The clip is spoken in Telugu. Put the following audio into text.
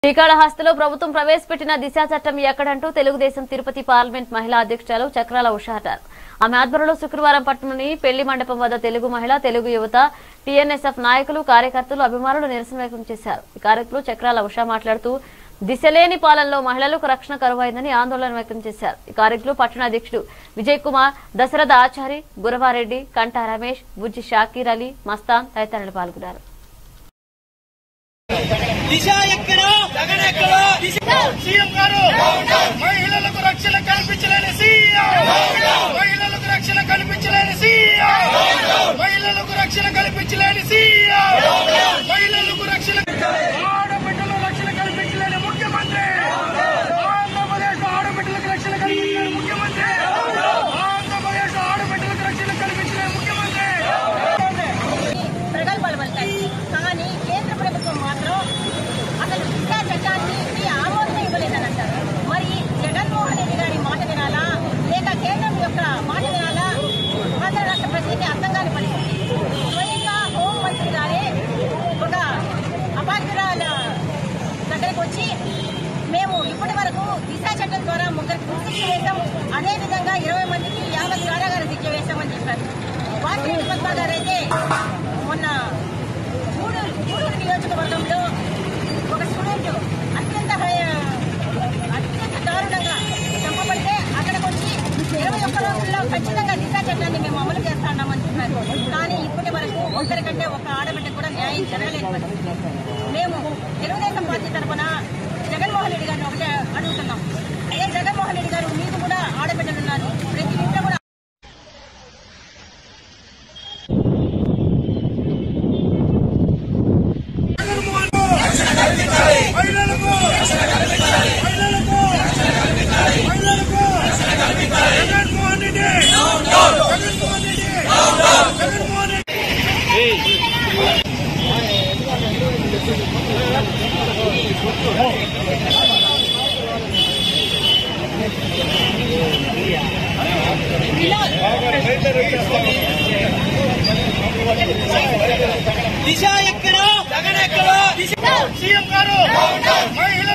శ్రీకాళహస్తిలో ప్రభుత్వం ప్రవేశపెట్టిన దిశా చట్టం ఎక్కడంటూ తెలుగుదేశం తిరుపతి పార్లమెంట్ మహిళా అధ్యక్షురాలు చక్రాల ఉషా అన్నారు ఆమె ఆధ్వర్యంలో శుక్రవారం పట్టణంలోని పెళ్లి మండపం వద్ద తెలుగు మహిళ తెలుగు యువత టీఎన్ఎస్ఎఫ్ నాయకులు కార్యకర్తలు అభిమానులు నిరసన వ్యక్తం చేశారు ఈ కార్యక్రమంలో చక్రాల ఉషా మాట్లాడుతూ దిశలేని పాలనలో మహిళలకు రక్షణ కరువైందని ఆందోళన వ్యక్తం చేశారు ఈ కార్యక్రమంలో పట్టణ అధ్యక్షుడు విజయ్ కుమార్ దశరథ ఆచారి గురవారెడ్డి కంటా రమేష్ బుజ్జి షాకీర్ అలీ మస్తాన్ తదితరులు పాల్గొన్నారు దిశ ఎక్కడ జగన్ ఎక్కడ సీఎం గారు మహిళలకు రక్షణ కల్పించలేని సీఎం మహిళలకు రక్షణ కల్పించలేని సీఎం మహిళలకు రక్షణ కల్పించలేని సీఎం మహిళలకు రక్షణ ఆడబిడ్డలు రక్షణ కల్పించలేని ముఖ్యమంత్రి ఆంధ్రప్రదేశ్ ఆడబిడ్డలకు రక్షణ కల్పించలేని ముఖ్యమంత్రి ఆంధ్రప్రదేశ్ ఆడబిడ్డలకు రక్షణ కల్పించలేని ముఖ్యమంత్రి ప్రగల్భాలు పలికాయి కానీ కేంద్ర ప్రభుత్వం మాత్రం అసలు దిశా చట్టానికి ఆమోదం ఇవ్వలేదని అంటారు మరి జగన్మోహన్ రెడ్డి గారి మాట వినాలా లేక కేంద్రం యొక్క మాట వినాలా ఆంధ్ర రాష్ట్ర ప్రజలకి అర్థం కాని పరిస్థితి స్వయంగా హోంమంత్రి గారే ఒక అభాగ్యురాల దగ్గరకు వచ్చి మేము ఇప్పటి వరకు దిశా చట్టం ద్వారా ముగ్గురికి శిక్ష వేశాం అదేవిధంగా ఇరవై మందికి యాభై కారాగార శిక్ష వేశామని చెప్పారు వాసిరెడ్డి పద్మ గారైతే మొన్న గూడూరు గూడూరు నియోజకవర్గంలో ఒక స్టూడెంట్ అత్యంత హై- అత్యంత దారుణంగా చంపబడితే అక్కడికి వచ్చి ఇరవై ఒక్క రోజుల్లో ఖచ్చితంగా దిశా చట్టాన్ని మేము అమలు చేస్తామని చెప్పారు కానీ ఇప్పటి వరకు ఒక్కరికంటే ఒక ఆడబిడ్డ కూడా న్యాయం జరగలేదు మరి. మేము తెలుగుదేశం పార్టీ తరఫున జగన్మోహన్ రెడ్డి గారిని ఒకటే అడుగుతున్నాం అయ్యా జగన్మోహన్ రెడ్డి గారు మీకు కూడా ఆడబిడ్డలు ఉన్నారు ప్రతి ఇంట్లో కూడా మహిళలకు మహిళలకు మహిళలకు జగన్మోహన్ రెడ్డి జగన్మోహన్ రెడ్డి జగన్మోహన్ రెడ్డి దిశ ఎక్కడ జగన్ ఎక్కడ దిశ సీఎం గారు మహిళ